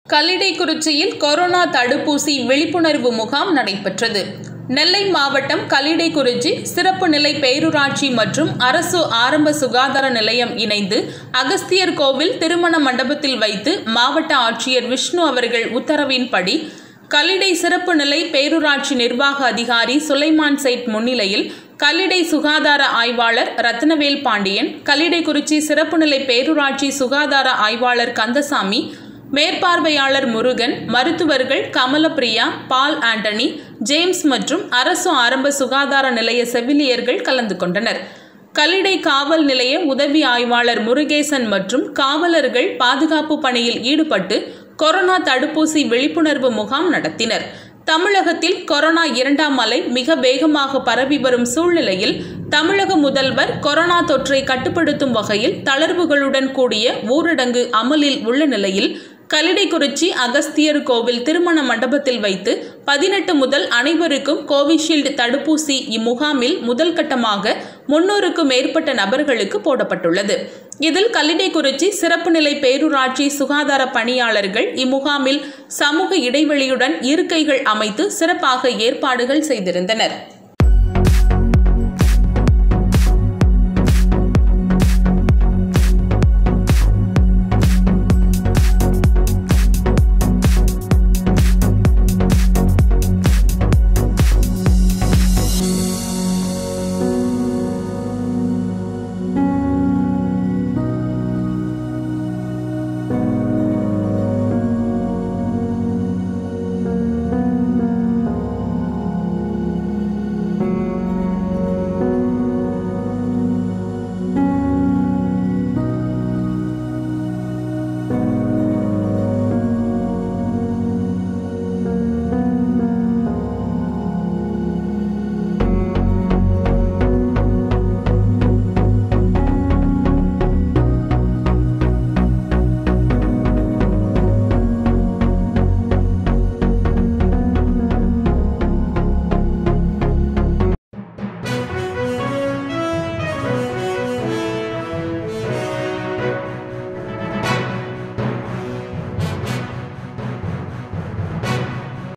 கல்லிடைக்குறிச்சியில் corona தடுப்பூசி விழிப்புணர்வு முகாம் நடைபெற்றது நெல்லை மாவட்டம் கல்லிடைக்குறிச்சி சிறப்பு நிலை பேரூராட்சி மற்றும் அரசு ஆரம்ப சுகாதார நிலையம் இணைந்து அகஸ்தியர் கோவில் திருமண மண்டபத்தில் வைத்து மாவட்ட ஆட்சியர் விஷ்ணு அவர்கள் உத்தரவின்படி கல்லிடை சிறப்பு நிலை பேரூராட்சி நிர்வாக அதிகாரி சுலைமான் சைட் முன்னிலையில் கல்லிடை சுகாதார ஆய்வாளர் ரத்னவேல் பாண்டியன் கல்லிடைக்குறிச்சி சிறப்பு நிலை பேரூராட்சி சுகாதார ஆய்வாளர் கந்தசாமி மேற்பார்வையாளர் முருகன் மருத்துவர்கள் கமலப்பிரியா பால் ஆண்டனி ஜேம்ஸ் மற்றும் அரசு ஆரம்ப சுகாதார நிலைய செவிலியர்கள் கலந்து கொண்டனர் கல்லிடை காவல் நிலைய உதவி ஆய்வாளர் முருகேசன் மற்றும் காவலர்கள் பாதுகாப்பு பணியில் ஈடுபட்டு கொரோனா தடுப்பூசி விழிப்புணர்வு முகாம் நடத்தினர் தமிழகத்தில் கொரோனா இரண்டாம் அலை மிக வேகமாக பரவி வரும் சூழ்நிலையில் தமிழக முதல்வர் கொரோனா தொற்றை கட்டுப்படுத்தும் வகையில் தளர்வுகளுடன் கூடிய ஊரடங்கு அமலில் உள்ள நிலையில் கல்லிடைக்குறிச்சி அகஸ்தியர் கோவில் திருமண மண்டபத்தில் வைத்து பதினெட்டு முதல் அனைவருக்கும் கோவிஷீல்டு தடுப்பூசி இம்முகாமில் முதல் கட்டமாக முன்னூறுக்கும் மேற்பட்ட நபர்களுக்கு போடப்பட்டுள்ளது இதில் கல்லிடைக்குறிச்சி சிறப்பு நிலை பேரூராட்சி சுகாதார பணியாளர்கள் இம்முகாமில் சமூக இடைவெளியுடன் இருக்கைகள் அமைத்து சிறப்பாக ஏற்பாடுகள் செய்திருந்தனர்